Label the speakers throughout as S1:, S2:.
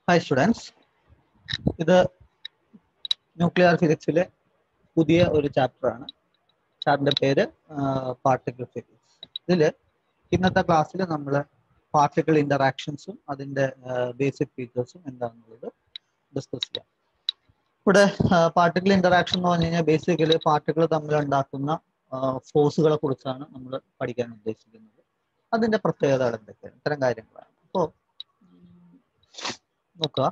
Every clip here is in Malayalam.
S1: ഹായ് സ്റ്റുഡൻസ് ഇത് ന്യൂക്ലിയർ ഫിസിക്സിലെ പുതിയ ഒരു ചാപ്റ്റർ ആണ് ചാപ്റ്ററിന്റെ പേര് പാർട്ടിക്കിൾ ഫിസിക്സ് ഇതിൽ ഇന്നത്തെ ക്ലാസ്സിൽ നമ്മൾ പാർട്ടിക്കിൾ ഇന്ററാക്ഷൻസും അതിന്റെ ബേസിക് ഫീച്ചേഴ്സും എന്താണെന്നുള്ളത് ഡിസ്കസ് ചെയ്യാം ഇവിടെ പാർട്ടിക്കിൾ ഇന്ററാക്ഷൻ എന്ന് പറഞ്ഞു കഴിഞ്ഞാൽ ബേസിക്കലി പാർട്ടിക്കിൾ തമ്മിൽ ഉണ്ടാക്കുന്ന ഫോഴ്സുകളെ കുറിച്ചാണ് നമ്മൾ പഠിക്കാൻ ഉദ്ദേശിക്കുന്നത് അതിന്റെ പ്രത്യേകതകൾ എന്തൊക്കെയാണ് ഇത്തരം കാര്യങ്ങളാണ് അപ്പോൾ നോക്കുക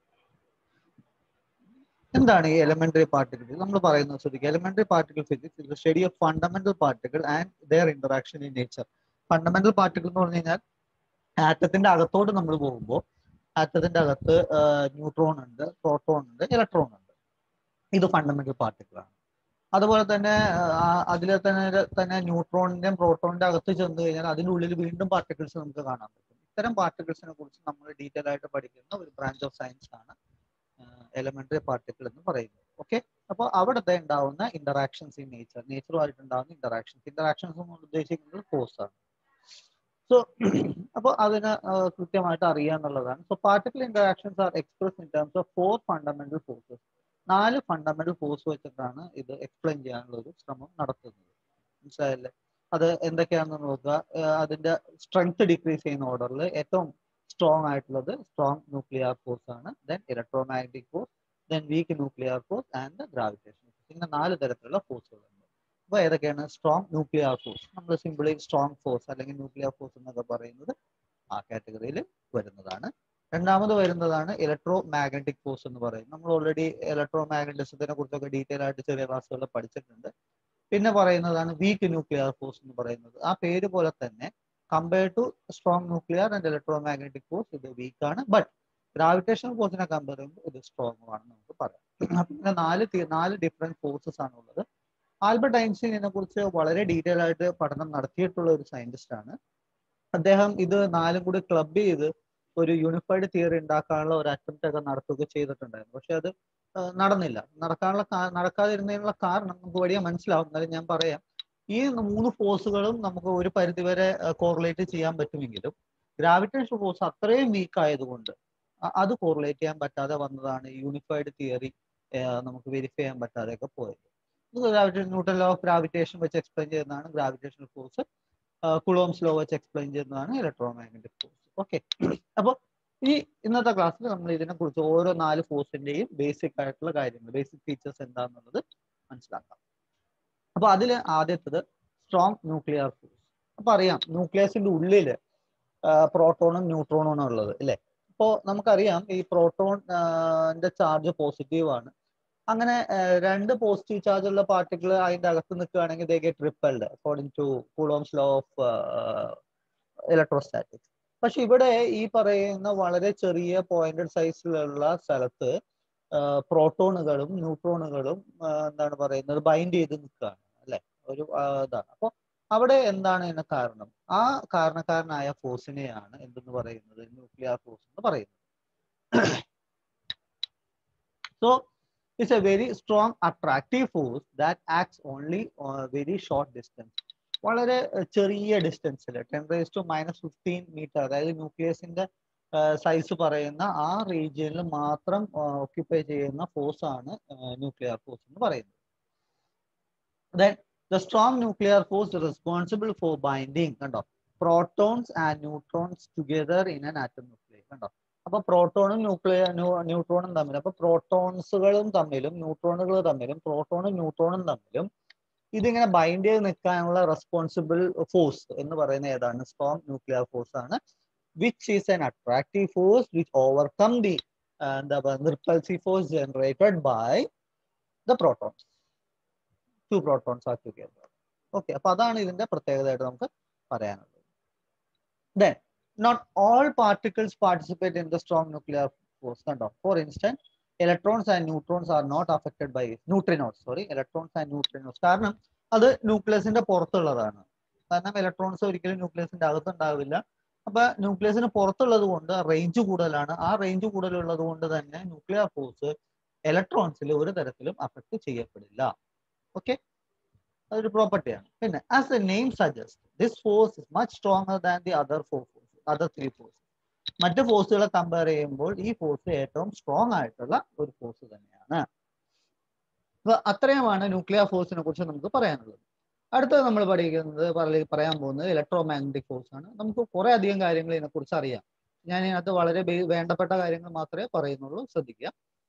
S1: എന്താണ് ഈ എലമെന്ററി പാർട്ടിക്കിൾ നമ്മൾ പറയുന്നത് ശ്രദ്ധിക്കുക elementary particle physics is study of fundamental particle and their interaction in nature fundamental particle എന്ന് പറഞ്ഞു കഴിഞ്ഞാൽ ആറ്റത്തിന്റെ അകത്തോട്ട് നമ്മൾ പോകുമ്പോൾ ആറ്റത്തിന്റെ അകത്ത് ന്യൂട്രോൺ ഉണ്ട് പ്രോട്ടോൺ ഉണ്ട് ഇലക്ട്രോൺ ഉണ്ട് ഇത് ഫണ്ടമെന്റൽ പാർട്ടിക്കിൾ ആണ് അതുപോലെ തന്നെ അതിൽ തന്നെ തന്നെ ന്യൂട്രോണിന്റെയും പ്രോട്ടോണിന്റെ അകത്ത് ചെന്ന് കഴിഞ്ഞാൽ അതിൻ്റെ ഉള്ളിൽ വീണ്ടും പാർട്ടിക്കിൾസ് നമുക്ക് കാണാൻ പറ്റും ഇത്തരം പാർട്ടിക്കിൾസിനെ കുറിച്ച് നമ്മൾ ഡീറ്റെയിൽ ആയിട്ട് പഠിക്കുന്ന ഒരു ബ്രാഞ്ച് ഓഫ് സയൻസ് ആണ് എലമെന്ററി പാർട്ടിക്കിൾ എന്ന് പറയുന്നത് ഓക്കെ അപ്പോൾ അവിടുത്തെ ഉണ്ടാവുന്ന ഇന്ററാക്ഷൻസ് ഇൻ നേച്ചർ നേച്ചറുമായിട്ട് ഉണ്ടാവുന്ന ഇന്ററാക്ഷൻസ് ഇന്ററാക്ഷൻസ് നമ്മൾ ഉദ്ദേശിക്കുന്നത് ഫോഴ്സ് ആണ് സോ അപ്പോൾ അതിന് കൃത്യമായിട്ട് അറിയാന്നുള്ളതാണ് so particle interactions are express in terms of four fundamental forces നാല് ഫണ്ടമെന്റൽ ഫോഴ്സ് വെച്ചിട്ടാണ് ഇത് എക്സ്പ്ലെയിൻ ചെയ്യാനുള്ള ഒരു ശ്രമം നടത്തുന്നത് മനസ്സിലായല്ലേ അത് എന്തൊക്കെയാണെന്ന് നോക്കുക അതിന്റെ സ്ട്രെങ്ത് ഡിക്രീസ് ചെയ്യുന്ന ഓർഡറിൽ ഏറ്റവും സ്ട്രോങ് ആയിട്ടുള്ളത് സ്ട്രോങ് ന്യൂക്ലിയർ ഫോഴ്സ് ആണ് then electromagnetic force then weak nuclear force and gravitation ഇങ്ങനെ നാല് തരത്തിലുള്ള ഫോഴ്സുകളുണ്ട് അപ്പോൾ ഏതൊക്കെയാണ് സ്ട്രോങ് ന്യൂക്ലിയർ ഫോഴ്സ് നമ്മൾ സിമ്പിളി സ്ട്രോങ് ഫോഴ്സ് അല്ലെങ്കിൽ ന്യൂക്ലിയർ ഫോഴ്സ് എന്നൊക്കെ പറയുന്നത് ആ കാറ്റഗറിയിൽ വരുന്നതാണ് രണ്ടാമത് വരുന്നതാണ് ഇലക്ട്രോ മാഗ്നറ്റിക് ഫോഴ്സ് എന്ന് പറയും നമ്മൾ ഓൾറെഡി ഇലക്ട്രോ മാഗ്നറ്റിസത്തിനെ കുറിച്ചൊക്കെ ഡീറ്റെയിൽ ആയിട്ട് ചെറിയ ക്ലാസ്സുകളിൽ പഠിച്ചിട്ടുണ്ട് പിന്നെ പറയുന്നതാണ് വീക്ക് ന്യൂക്ലിയർ ഫോഴ്സ് എന്ന് പറയുന്നത് ആ പേര് പോലെ തന്നെ compared to strong nuclear and electromagnetic force ഇത് വീക്ക് ആണ് ബട്ട് ഗ്രാവിറ്റേഷണൽ ഫോഴ്സിനെ കമ്പയർ ചെയ്യുമ്പോൾ ഇത് സ്ട്രോങ് ആണെന്ന് നമുക്ക് പറയാം പിന്നെ നാല് നാല് ഡിഫറെന്റ് ഫോഴ്സസ് ആണ് ഉള്ളത് ആൽബർട്ട് ഐൻസ്റ്റീൻ ഇതിനെ കുറിച്ച് വളരെ ഡീറ്റെയിൽ ആയിട്ട് പഠനം നടത്തിയിട്ടുള്ള ഒരു സയന്റിസ്റ്റ് ആണ് അദ്ദേഹം ഇത് നാലും കൂടി ക്ലബ് ചെയ്ത് ഒരു യൂണിഫൈഡ് തിയറി ഉണ്ടാക്കാനുള്ള ഒരു അറ്റംപ്റ്റ് ഒക്കെ നടത്തുക ചെയ്തിട്ടുണ്ടായിരുന്നു പക്ഷെ അത് നടന്നില്ല നടക്കാനുള്ള നടക്കാതിരുന്നതിനുള്ള കാരണം നമുക്ക് വലിയ മനസ്സിലാവും എന്നാലും ഞാൻ പറയാം ഈ മൂന്ന് ഫോഴ്സുകളും നമുക്ക് ഒരു പരിധിവരെ കോറിലേറ്റ് ചെയ്യാൻ പറ്റുമെങ്കിലും ഗ്രാവിറ്റേഷൻ ഫോഴ്സ് അത്രയും വീക്ക് ആയതുകൊണ്ട് അത് കോറിലേറ്റ് ചെയ്യാൻ പറ്റാതെ വന്നതാണ് യൂണിഫൈഡ് തിയറി നമുക്ക് വെരിഫൈ ചെയ്യാൻ പറ്റാതെയൊക്കെ പോയത് gravitation Newton law of gravitation വെച്ച് എക്സ്പ്ലെയിൻ ചെയ്യുന്നതാണ് ഗ്രാവിറ്റേഷണൽ ഫോഴ്സ് കുളോംസ് ലോ വെച്ച് എക്സ്പ്ലെയിൻ ചെയ്യുന്നതാണ് ഇലക്ട്രോമാഗ്നറ്റിക് ഫോഴ്സ് ഓക്കെ അപ്പോൾ ഈ ഇന്നത്തെ ക്ലാസ്സിൽ നമ്മൾ ഇതിനെ കുറിച്ച് ഓരോ നാല് ഫോഴ്സിന്റെയും ബേസിക് ആയിട്ടുള്ള കാര്യങ്ങൾ ബേസിക് ഫീച്ചേഴ്സ് എന്താണെന്നുള്ളത് മനസ്സിലാക്കാം അപ്പൊ അതിൽ ആദ്യത്തത് സ്ട്രോങ് ന്യൂക്ലിയർ ഫോഴ്സ് അപ്പൊ അറിയാം ന്യൂക്ലിയസിന്റെ ഉള്ളില് പ്രോട്ടോണും ന്യൂട്രോണും ഉള്ളത് അല്ലേ അപ്പോൾ നമുക്കറിയാം ഈ പ്രോട്ടോണിന്റെ ചാർജ് പോസിറ്റീവ് ആണ് അങ്ങനെ രണ്ട് പോസിറ്റീവ് ചാർജ് ഉള്ള പാർട്ടിക്കിൾ അതിന്റെ അകത്ത് നിൽക്കുകയാണെങ്കിൽ they get repelled according to Coulomb's law of electrostatics പക്ഷെ ഇവിടെ ഈ പറയുന്ന വളരെ ചെറിയ പോയിന്റഡ് സൈസിലുള്ള സ്ഥലത്ത് പ്രോട്ടോണുകളും ന്യൂട്രോണുകളും എന്താണ് പറയുന്നത് ബൈൻഡ് ചെയ്ത് നിൽക്കുകയാണ് അല്ലെ ഒരു ഇതാണ് അപ്പോൾ അവിടെ എന്താണ് ഇതിന് കാരണം ആ കാരണക്കാരനായ ഫോഴ്സിനെയാണ് എന്തെന്ന് പറയുന്നത് ന്യൂക്ലിയർ ഫോഴ്സ് എന്ന് പറയുന്നത് so it's a very strong attractive force that acts only very short distance വളരെ ചെറിയ ഡിസ്റ്റൻസിൽ ten raise to minus fifteen metre അതായത് ന്യൂക്ലിയസിന്റെ സൈസ് പറയുന്ന ആ റീജിയനിൽ മാത്രം ഓക്യുപ്പൈ ചെയ്യുന്ന ഫോഴ്സ് ആണ് ന്യൂക്ലിയർ ഫോഴ്സ് എന്ന് പറയുന്നത് then the strong nuclear force responsible for binding കണ്ടോ protons and neutrons together in an atom nuclear കണ്ടോ അപ്പൊ പ്രോട്ടോണും ന്യൂക്ലിയർ ന്യൂട്രോണും തമ്മിൽ അപ്പൊ പ്രോട്ടോൺസുകളും തമ്മിലും ന്യൂട്രോണുകൾ തമ്മിലും പ്രോട്ടോണും ന്യൂട്രോണും തമ്മിലും ഇതിങ്ങനെ ബൈൻഡ് ചെയ്ത് നിൽക്കാനുള്ള റെസ്പോൺസിബിൾ ഫോഴ്സ് എന്ന് പറയുന്ന ഏതാണ് സ്ട്രോങ് ന്യൂക്ലിയർ ഫോഴ്സ് ആണ് which is an attractive force which overcome the എന്താ പറയുക repulsive force generated by the protons to protons are together okay അപ്പൊ അതാണ് ഇതിന്റെ പ്രത്യേകതയായിട്ട് നമുക്ക് പറയാനുള്ളത് then not all particles participate in the strong nuclear force കണ്ടോ for instance electrons and neutrons are not affected by neutrinos sorry electrons and neutrinos കാരണം അത് ന്യൂക്ലിയസിന്റെ പുറത്തുള്ളതാണ് കാരണം ഇലക്ട്രോൺസ് ഒരിക്കലും ന്യൂക്ലിയസിന്റെ അകത്തുണ്ടാവില്ല അപ്പൊ ന്യൂക്ലിയസിന് പുറത്തുള്ളത് കൊണ്ട് റേഞ്ച് കൂടുതലാണ് ആ റേഞ്ച് കൂടുതലുള്ളത് കൊണ്ട് തന്നെ ന്യൂക്ലിയർ ഫോഴ്സ് ഇലക്ട്രോൺസിൽ ഒരു തരത്തിലും അഫക്ട് ചെയ്യപ്പെടില്ല ഓക്കെ അതൊരു പ്രോപ്പർട്ടിയാണ് പിന്നെ as the name suggest this force is much stronger than the other four force other three force മറ്റ് ഫോഴ്സുകളെ കമ്പയർ ചെയ്യുമ്പോൾ ഈ ഫോഴ്സ് ഏറ്റവും സ്ട്രോങ് ആയിട്ടുള്ള ഒരു ഫോഴ്സ് തന്നെയാണ് അപ്പൊ അത്രയുമാണ് ന്യൂക്ലിയർ ഫോഴ്സിനെ കുറിച്ച് നമുക്ക് പറയാനുള്ളത് അടുത്തത് നമ്മൾ പഠിക്കുന്നത് പറയ- പറയാൻ പോകുന്നത് ഇലക്ട്രോ മാഗ്നറ്റിക് ഫോഴ്സ് ആണ് നമുക്ക് കുറെ അധികം കാര്യങ്ങൾ ഇതിനെക്കുറിച്ച് അറിയാം ഞാൻ ഇതിനകത്ത് വളരെ ബേ- വേണ്ടപ്പെട്ട കാര്യങ്ങൾ മാത്രമേ പറയുന്നുള്ളൂ ശ്രദ്ധിക്കുക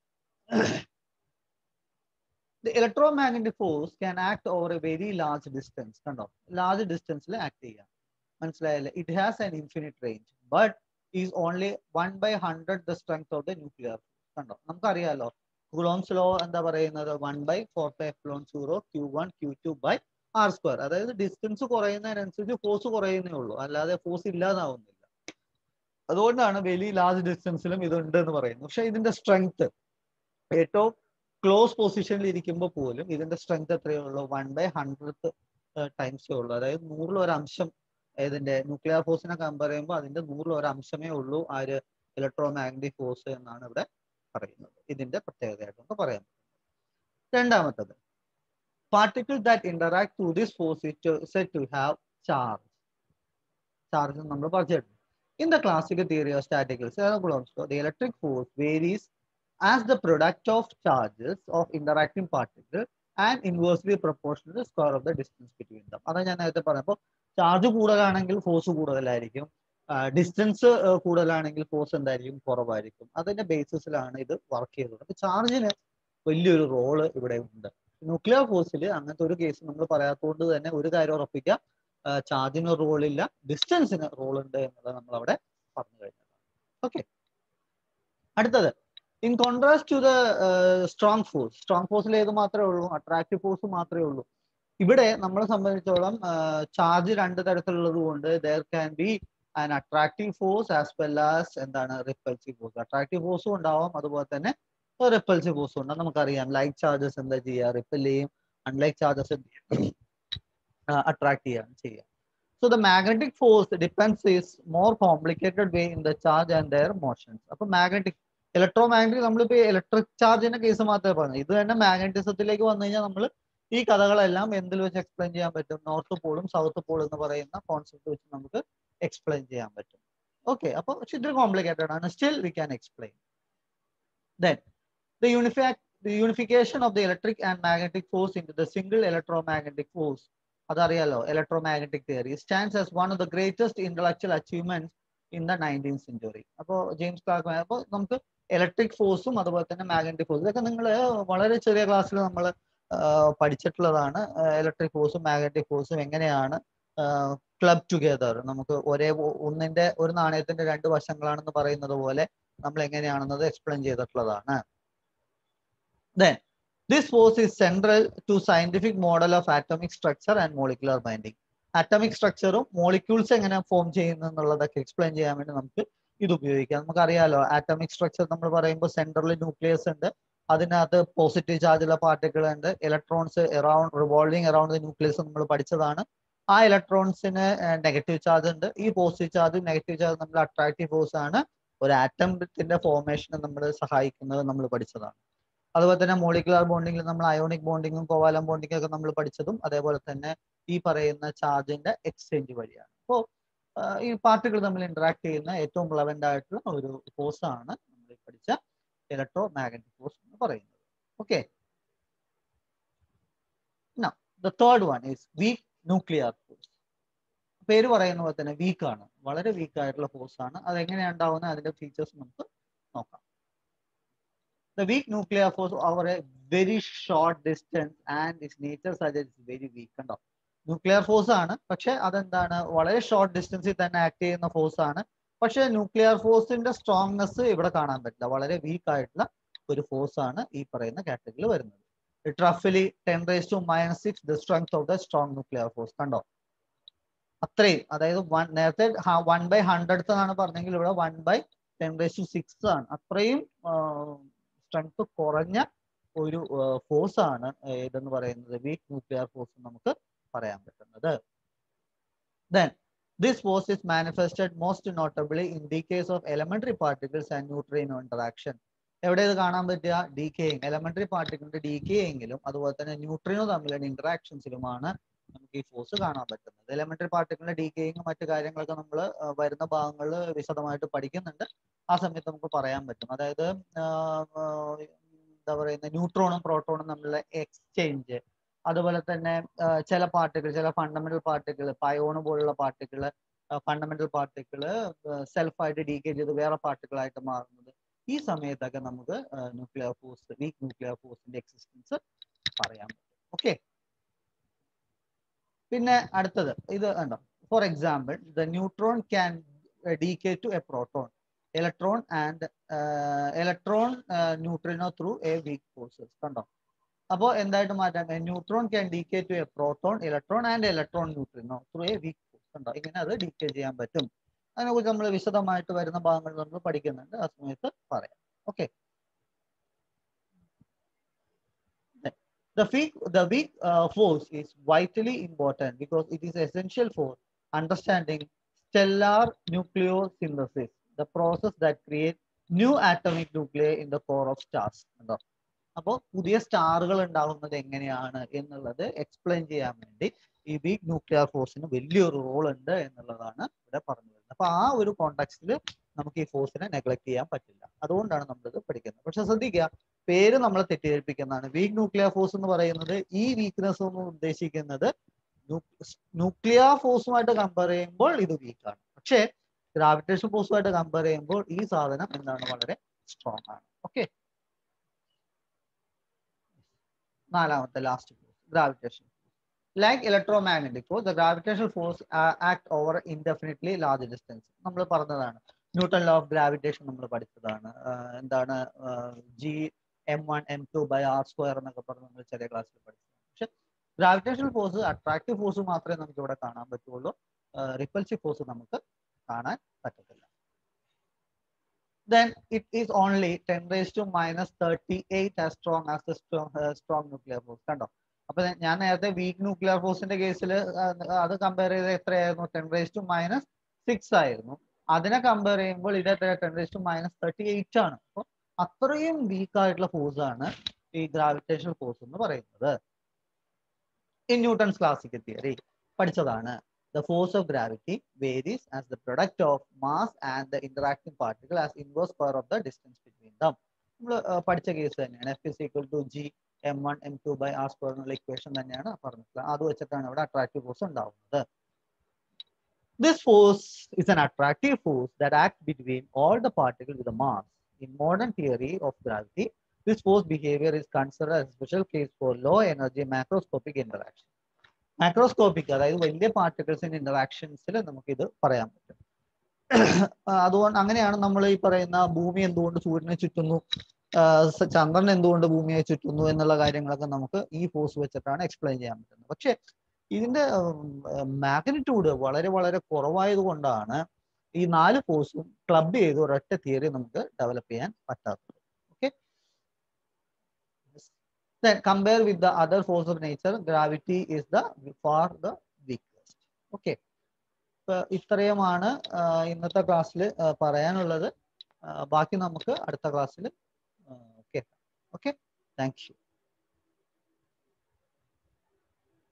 S1: The electromagnetic force can act over a very large distance. കണ്ടോ ലാർജ് ഡിസ്റ്റൻസിൽ ആക്ട് ചെയ്യാം മനസ്സിലായല്ലേ it has an infinite range but is only one by hundred the strength of the nuclear കണ്ടോ നമുക്കറിയാലോ കുളോംസ് ലോ എന്താ പറയുന്നത് one by four by epsilon zero q one q two by R square അതായത് ഡിസ്റ്റൻസ് കുറയുന്നതിനനുസരിച്ച് ഫോഴ്സ് കുറയുന്നേ ഉള്ളൂ അല്ലാതെ ഫോഴ്സ് ഇല്ലാതാവുന്നില്ല അതുകൊണ്ടാണ് വലിയ ലാർജ് ഡിസ്റ്റൻസിലും ഇതുണ്ട് എന്ന് പറയുന്നത് പക്ഷെ ഇതിന്റെ സ്ട്രെങ്ത് ഏറ്റവും ക്ലോസ് പൊസിഷനിൽ ഇരിക്കുമ്പോൾ പോലും ഇതിന്റെ സ്ട്രെങ്ത് എത്രയേ ഉള്ളൂ വൺ ബൈ ഹൺഡ്രഡ് ടൈംസേ ഉള്ളൂ അതായത് നൂറിൽ ഒരു അംശം ഇതിന്റെ ന്യൂക്ലിയർ ഫോഴ്സിനെ കമ്പയർ ചെയ്യുമ്പോൾ അതിന്റെ നൂറിൽ ഒരു അംശമേ ഉള്ളൂ ആര് ഇലക്ട്രോ മാഗ്നറ്റിക് ഫോഴ്സ് എന്നാണ് ഇവിടെ പറയുന്നത് ഇതിന്റെ പ്രത്യേകതയായിട്ട് നമുക്ക് പറയാൻ പറ്റും രണ്ടാമത്തത് particle that interact to this force set to have charge charge നമ്മൾ പറഞ്ഞിട്ടുണ്ട് in the classical theory of statics the electric force varies as the product of charges of interacting particle and inversely proportional to the square of the distance between them. അതാ ഞാൻ നേരത്തെ പറഞ്ഞപ്പോൾ ചാർജ് കൂടുതലാണെങ്കിൽ ഫോഴ്സ് കൂടുതലായിരിക്കും ഡിസ്റ്റൻസ് കൂടുതലാണെങ്കിൽ ഫോഴ്സ് എന്തായിരിക്കും കുറവായിരിക്കും അതിന്റെ ബേസിസിലാണ് ഇത് വർക്ക് ചെയ്തത് അപ്പൊ ചാർജിന് വലിയൊരു റോള് ഇവിടെ ഉണ്ട് ന്യൂക്ലിയർ ഫോഴ്സിൽ അങ്ങനത്തെ ഒരു കേസ് നമ്മൾ പറയാത്തതുകൊണ്ട് തന്നെ ഒരു കാര്യം ഉറപ്പിക്കാം ചാർജിന് റോളില്ല ഡിസ്റ്റൻസിന് റോൾ ഉണ്ട് എന്നുള്ളത് നമ്മൾ അവിടെ പറഞ്ഞു കഴിഞ്ഞതാണ് ഓക്കെ അടുത്തത് in contrast to the strong force സ്ട്രോങ് ഫോഴ്സിൽ ഏത് മാത്രമേ ഉള്ളൂ അട്രാക്റ്റീവ് ഫോഴ്സ് മാത്രമേ ഉള്ളൂ ഇവിടെ നമ്മളെ സംബന്ധിച്ചോളം ചാർജ് രണ്ട് തരത്തിലുള്ളത് കൊണ്ട് there can be an attractive force as well as എന്താണ് റിപ്പൽസീവ് ഫോഴ്സ് അട്രാക്റ്റീവ് ഫോഴ്സും ഉണ്ടാവാം അതുപോലെ തന്നെ റിപ്പൽസീവ് ഫോഴ്സും ഉണ്ട് നമുക്കറിയാം ലൈക്ക് ചാർജസ് എന്താ ചെയ്യുക റിപ്പൽ ചെയ്യും അൺലൈക്ക് ചാർജസ് എന്ത് ചെയ്യും അട്രാക്ട് ചെയ്യാണ് ചെയ്യുക so the magnetic force depends is more complicated way in the charge and their motions അപ്പൊ മാഗ്നറ്റിക് ഇലക്ട്രോ മാഗ്നറ്റിക് നമ്മളിപ്പോ ഇലക്ട്രിക് ചാർജിന്റെ കേസ് മാത്രമേ പറഞ്ഞു ഇത് തന്നെ മാഗ്നറ്റിസത്തിലേക്ക് വന്നു കഴിഞ്ഞാൽ നമ്മൾ ഈ കഥകളെല്ലാം എന്തിൽ വെച്ച് എക്സ്പ്ലെയിൻ ചെയ്യാൻ പറ്റും നോർത്ത് പോളും സൗത്ത് പോൾ എന്ന് പറയുന്ന കോൺസെപ്റ്റ് വെച്ച് നമുക്ക് എക്സ്പ്ലെയിൻ ചെയ്യാൻ പറ്റും ഓക്കെ അപ്പൊ ഇത്തിരി കോംപ്ലിക്കേറ്റഡ് ആണ് still we can explain then the യൂണിഫാക് the unification of the electric and magnetic force into the single electromagnetic force അതറിയാലോ electromagnetic theory stands as one of the greatest intellectual achievement in the nineteen century അപ്പോൾ ജെയിംസ് ക്ലാർക്ക് അപ്പോൾ നമുക്ക് ഇലക്ട്രിക് ഫോഴ്സും അതുപോലെ തന്നെ മാഗ്നറ്റിക് ഫോഴ്സും ഇതൊക്കെ നിങ്ങൾ വളരെ ചെറിയ ക്ലാസ്സിൽ നമ്മൾ പഠിച്ചിട്ടുള്ളതാണ് ഇലക്ട്രിക് ഫോഴ്സും മാഗ്നറ്റിക് ഫോഴ്സും എങ്ങനെയാണ് ക്ലബ് ടുഗെദർ നമുക്ക് ഒരേ ഒന്നിന്റെ ഒരു നാണയത്തിന്റെ രണ്ട് വശങ്ങളാണെന്ന് പറയുന്നത് പോലെ നമ്മൾ എങ്ങനെയാണെന്നത് എക്സ്പ്ലെയിൻ ചെയ്തിട്ടുള്ളതാണ് Then, this force is central to scientific model of atomic structure and molecular binding. Atomic സ്ട്രക്ചറും മോളിക്യൂൾസ് എങ്ങനെ ഫോം ചെയ്യുന്നു എന്നുള്ളതൊക്കെ എക്സ്പ്ലെയിൻ ചെയ്യാൻ വേണ്ടി നമുക്ക് ഇത് ഉപയോഗിക്കാം നമുക്കറിയാലോ ആറ്റമിക് സ്ട്രക്ചർ നമ്മൾ പറയുമ്പോൾ സെൻട്രൽ ന്യൂക്ലിയസ് ഉണ്ട് അതിനകത്ത് പോസിറ്റീവ് ചാർജുള്ള പാർട്ടിക്കിൾ ഉണ്ട് electrons around revolving around the nucleus നമ്മൾ പഠിച്ചതാണ് ആ ഇലക്ട്രോൺസിന് നെഗറ്റീവ് ചാർജ് ഉണ്ട് ഈ പോസിറ്റീവ് ചാർജ് നെഗറ്റീവ് ചാർജ് നമ്മൾ അട്രാക്റ്റീവ് ഫോഴ്സ് ആണ് ഒരു ആറ്റത്തിന്റെ ഫോർമേഷന് നമ്മൾ സഹായിക്കുന്നത് നമ്മൾ പഠിച്ചതാണ് അതുപോലെ തന്നെ മോളിക്കുലർ ബോണ്ടിങ്ങിൽ നമ്മൾ അയോണിക് ബോണ്ടിങ്ങും കോവാലം ബോണ്ടിങ്ങും ഒക്കെ നമ്മൾ പഠിച്ചതും അതേപോലെ തന്നെ ഈ പറയുന്ന ചാർജിന്റെ എക്സ്ചേഞ്ച് വഴിയാണ് അപ്പോൾ ഈ പാർട്ടികൾ തമ്മിൽ ഇന്ററാക്ട് ചെയ്യുന്ന ഏറ്റവും റിലവൻ്റ് ആയിട്ടുള്ള ഒരു ഫോഴ്സ് ആണ് നമ്മൾ പഠിച്ച ഇലക്ട്രോ മാഗ്നറ്റിക് ഫോഴ്സ് എന്ന് പറയുന്നത് okay the third one is weak nuclear force പേര് പറയുന്ന പോലെ തന്നെ വീക്ക് ആണ് വളരെ വീക്ക് ആയിട്ടുള്ള ഫോഴ്സ് ആണ് അത് എങ്ങനെയാണ് ഉണ്ടാവുന്നത് അതിന്റെ ഫീച്ചേഴ്സ് നമുക്ക് നോക്കാം the weak nuclear force over a very short distance and its nature such as very weak കണ്ടോ ന്യൂക്ലിയർ ഫോഴ്സ് ആണ് പക്ഷെ അതെന്താണ് വളരെ ഷോർട്ട് ഡിസ്റ്റൻസിൽ തന്നെ ആക്ട് ചെയ്യുന്ന ഫോഴ്സ് ആണ് പക്ഷെ ന്യൂക്ലിയർ ഫോഴ്സിന്റെ സ്ട്രോങ്നെസ് ഇവിടെ കാണാൻ പറ്റില്ല വളരെ വീക്ക് ആയിട്ടുള്ള ഒരു ഫോഴ്സ് ആണ് ഈ പറയുന്ന കാറ്റഗറിയിൽ വരുന്നത് ഇറ്റ് റഫലി ten raise to minus six the strength of the strong nuclear force കണ്ടോ അത്രയും അതായത് വൺ നേരത്തെ വൺ ബൈ ഹൺഡ്രഡ് എന്നാണ് പറഞ്ഞെങ്കിൽ ഇവിടെ one by ten raise to six ആണ് അത്രയും സ്ട്രെങ്ത് കുറഞ്ഞ ഒരു ഫോഴ്സ് ആണ് ഇതെന്ന് പറയുന്നത് വീക്ക് ന്യൂക്ലിയർ ഫോഴ്സ് നമുക്ക് പറയാൻ പറ്റുന്നത് then this force is manifested most notably in the case of elementary particles and neutrino interaction എവിടെ ഇത് കാണാൻ പറ്റുക ഡി കെയിങ് എലമെന്ററി പാർട്ടിക്കിളിന്റെ ഡി കെയെങ്കിലും അതുപോലെ തന്നെ ന്യൂട്രീനോ തമ്മിലുള്ള ഇന്ററാക്ഷൻസിലുമാണ് നമുക്ക് ഈ ഫോഴ്സ് കാണാൻ പറ്റുന്നത് എലമെന്ററി പാർട്ടിക്കിളിന്റെ ഡീക്കേയിങ് മറ്റു കാര്യങ്ങളൊക്കെ നമ്മൾ വരുന്ന ഭാഗങ്ങളിൽ വിശദമായിട്ട് പഠിക്കുന്നുണ്ട് ആ സമയത്ത് നമുക്ക് പറയാൻ പറ്റും അതായത് എന്താ പറയുന്നത് ന്യൂട്രോണും പ്രോട്ടോണും തമ്മിലുള്ള എക്സ്ചേഞ്ച് അതുപോലെ തന്നെ ചില പാർട്ടിക്കിൾ ചില ഫണ്ടമെന്റൽ പാർട്ടിക്കിൾ പയോണ് പോലുള്ള പാർട്ടിക്കിൾ ഫണ്ടമെന്റൽ പാർട്ടിക്കിൾ സെൽഫായിട്ട് ഡീക്കേ ചെയ്ത് വേറെ പാർട്ടിക്കിൾ ആയിട്ട് മാറുന്നത് ഈ സമയത്തൊക്കെ നമുക്ക് ന്യൂക്ലിയർ ഫോഴ്സ് വീക്ക് ന്യൂക്ലിയർ ഫോഴ്സിന്റെ എക്സിസ്റ്റൻസ് പറയാൻ പറ്റും ഓക്കെ പിന്നെ അടുത്തത് ഇത് കണ്ടോ for example the neutron can decay to a proton electron and electron neutrino through a weak forces കണ്ടോ അപ്പോൾ എന്തായിട്ട് മാറ്റാം neutron can decay to a proton electron and electron neutrino through a weak force കണ്ടോ ഇങ്ങനെ അത് ഡീകേ ചെയ്യാൻ പറ്റും അതിനെക്കുറിച്ച് നമ്മൾ വിശദമായിട്ട് വരുന്ന ഭാഗങ്ങൾ നമ്മൾ പഠിക്കുന്നുണ്ട് ആ സമയത്ത് പറയാം okay the weak the weak uh, force is vitally important because it is essential for understanding stellar nucleosynthesis the process that creates new atomic nuclei in the core of stars ഉണ്ടോ അപ്പോൾ പുതിയ സ്റ്റാറുകൾ ഉണ്ടാകുന്നത് എങ്ങനെയാണ് എന്നുള്ളത് എക്സ്പ്ലെയിൻ ചെയ്യാൻ വേണ്ടി ഈ വീക്ക് ന്യൂക്ലിയർ ഫോഴ്സിന് വലിയൊരു റോൾ ഉണ്ട് എന്നുള്ളതാണ് ഇവിടെ പറഞ്ഞു വരുന്നത് അപ്പൊ ആ ഒരു കോണ്ടാക്സിൽ നമുക്ക് ഈ ഫോഴ്സിനെ നെഗ്ലക്ട് ചെയ്യാൻ പറ്റില്ല അതുകൊണ്ടാണ് നമ്മളിത് പഠിക്കുന്നത് പക്ഷെ ശ്രദ്ധിക്കുക പേര് നമ്മൾ തെറ്റിദ്ധരിപ്പിക്കുന്നതാണ് വീക്ക് ന്യൂക്ലിയർ ഫോഴ്സ് എന്ന് പറയുന്നത് ഈ വീക്ക്നെസ് എന്ന് ഉദ്ദേശിക്കുന്നത് ന്യൂക്ലിയർ ഫോഴ്സുമായിട്ട് കമ്പയർ ചെയ്യുമ്പോൾ ഇത് വീക്കാണ് പക്ഷേ ഗ്രാവിറ്റേഷൻ ഫോഴ്സുമായിട്ട് കമ്പയർ ചെയ്യുമ്പോൾ ഈ സാധനം എന്താണ് വളരെ സ്ട്രോങ് ആണ് ഓക്കെ നാലാമത്തെ last force gravitation like electromagnetic force the gravitation force act over indefinitely large distance നമ്മൾ പറഞ്ഞതാണ് ന്യൂട്ടൺ ലോ ഓഫ് ഗ്രാവിറ്റേഷൻ നമ്മൾ പഠിച്ചതാണ് എന്താണ് G M one M two by R square എന്നൊക്കെ പറഞ്ഞ് നമ്മൾ ചെറിയ ക്ലാസ്സിൽ പഠിച്ചതാണ് പക്ഷെ ഗ്രാവിറ്റേഷൻ ഫോഴ്സ് അട്രാക്റ്റീവ് ഫോഴ്സ് മാത്രമേ നമുക്ക് ഇവിടെ കാണാൻ പറ്റുള്ളൂ റിപ്പൽസീവ് ഫോഴ്സ് നമുക്ക് കാണാൻ പറ്റത്തില്ല then it is only 10 raised to minus 38 as strong as the strong, uh, strong nuclear force കണ്ടോ അപ്പൊ ഞാൻ നേരത്തെ വീക്ക് ന്യൂക്ലിയർ ഫോഴ്സിന്റെ കേസിൽ അത് കമ്പയർ ചെയ്ത് എത്രയായിരുന്നു ten raise to minus six ആയിരുന്നു അതിനെ കമ്പയർ ചെയ്യുമ്പോൾ ഇത് എത്ര ten raise to minus thirty eight ആണ് അപ്പൊ അത്രയും വീക്ക് ആയിട്ടുള്ള ഫോഴ്സ് ആണ് ഈ ഗ്രാവിറ്റേഷൻ ഫോഴ്സ് എന്ന് പറയുന്നത് ഇൻ ന്യൂട്ടൺസ് ക്ലാസിക്കൽ തിയറി പഠിച്ചതാണ് the force of gravity varies as the product of mass and the interacting particle as inverse square of the distance between them. നമ്മൾ പഠിച്ച കേസ് തന്നെയാണ് F is equal to G M one M two by R square എന്നുള്ള ഇക്വേഷൻ തന്നെയാണ് പറഞ്ഞിട്ടുള്ളത് അത് വെച്ചിട്ടാണ് ഇവിടെ അട്രാക്റ്റീവ് ഫോഴ്സ് ഉണ്ടാവുന്നത് This force is an attractive force that acts between all the particles with a mass. In modern theory of gravity, this force behavior is considered as a special case for low energy macroscopic interaction. Macroscopic അതായത് വലിയ പാർട്ടിക്കിൾസിന്റെ ഇന്ററാക്ഷൻസിൽ നമുക്ക് ഇത് പറയാൻ പറ്റും അതുകൊണ്ട് അങ്ങനെയാണ് നമ്മൾ ഈ പറയുന്ന ഭൂമി എന്തുകൊണ്ട് സൂര്യനെ ചുറ്റുന്നു ചന്ദ്രൻ എന്തുകൊണ്ട് ഭൂമിയെ ചുറ്റുന്നു എന്നുള്ള കാര്യങ്ങളൊക്കെ നമുക്ക് ഈ ഫോഴ്സ് വെച്ചിട്ടാണ് എക്സ്പ്ലെയിൻ ചെയ്യാൻ പറ്റുന്നത് പക്ഷെ ഇതിന്റെ മാഗ്നിറ്റ്യൂഡ് വളരെ വളരെ കുറവായത് കൊണ്ടാണ് ഈ നാല് ഫോഴ്സും ക്ലബ് ചെയ്ത് ഒരൊറ്റ തിയറി നമുക്ക് ഡെവലപ്പ് ചെയ്യാൻ പറ്റാത്തത് okay then compare with the other force of nature gravity is the far the weakest okay ഇത്രയുമാണ് ഇന്നത്തെ ക്ലാസ്സിൽ പറയാനുള്ളത് ബാക്കി നമുക്ക് അടുത്ത ക്ലാസ്സിൽ കേൾക്കാം ഓക്കെ താങ്ക് യു